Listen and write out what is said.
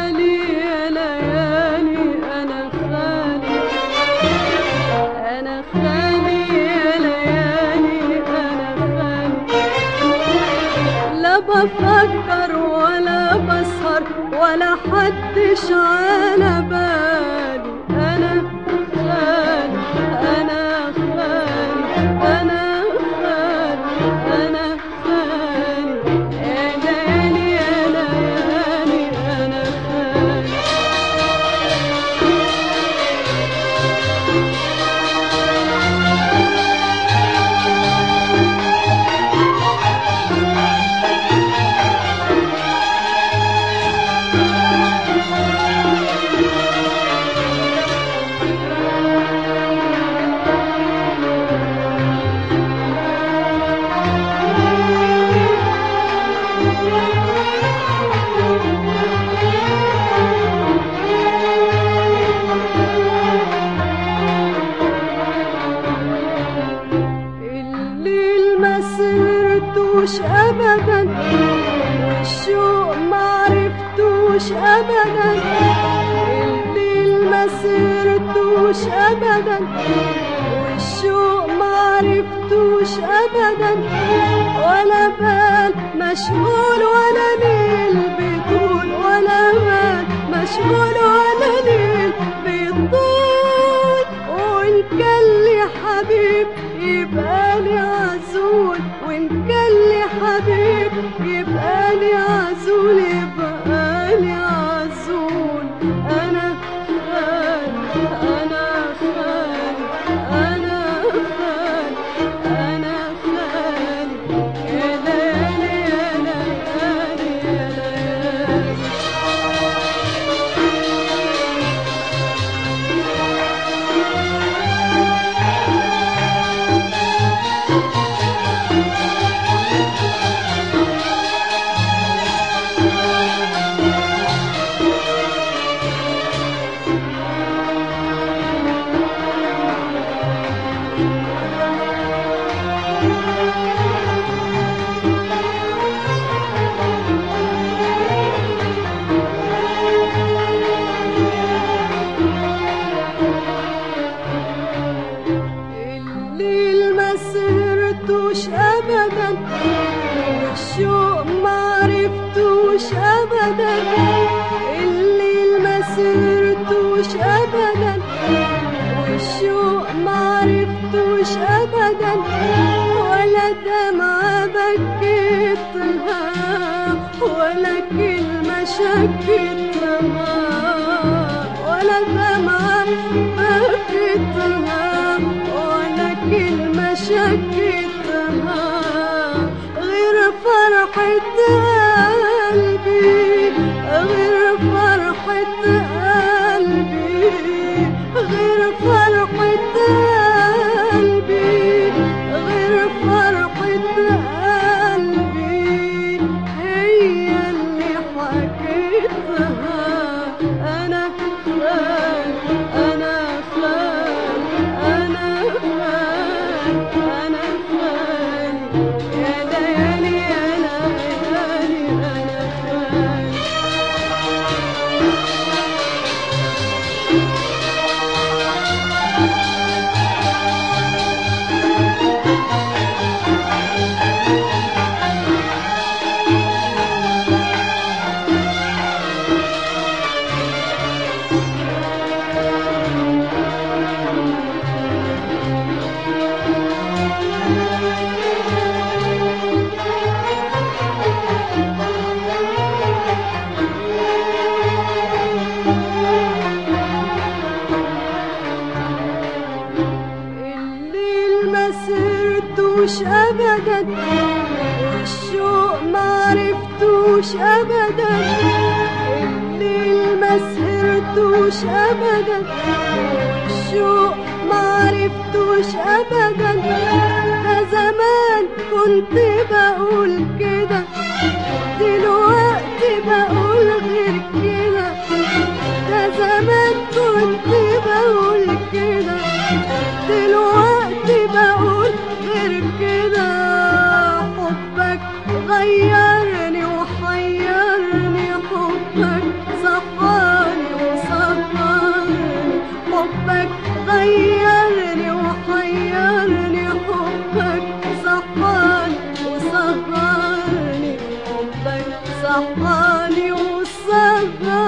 خالي يا ليالي أنا خالي أنا خالي يا ليالي أنا خالي لا بفكر ولا بسهر ولا حدش على بالي أنا خالي أنا خالي أنا خالي أنا خالي يا ليالي يا ليالي أنا خالي الليل ما سرتوش ابدا والشوق ما عرفتوش ابدا الليل ما سرتوش ابدا والشوق ما عرفتوش ابدا ولا بال مشغول ولا ليل بيطول ولا بال مشغول ولا ليل بيطول وإن كان لي حبيب يبقى لي عزول وإن كان لي حبيب يبقى لي عزول يبقى لي عزول أنا خالي أنا خالي أنا خالي أنا خالي يا ليالي يا ليالي يا ليالي الليل ما سهرتوش ابدا والشوق ما عرفتوش ابدا الليل ما سهرتوش ابدا والشوق ما عرفتوش ابدا ولا دمعة بكيتها ولا كلمة شكيتها ولا دمعة بكيتها ولا كلمة شكيتها غير فرحة قلبي غير فرحة قلبي غير فرحة قلبي غير فرحة قلبي هي اللي حكيتها أنا خال أنا خال أنا خال أنا خال يا ليالي يا ليالي أنا خال الليل ما سرتوش ابدا والشوق ما عرفتوش ابدا الليل ما سهرتوش ابدا والشوق ما عرفتوش ابدا ده زمان كنت بقول كده دلوقتي بقول غير كده ده زمان كنت بقول كده دلوقتي بقول غير كده حبك غيرني وحيرني حبك صح غاب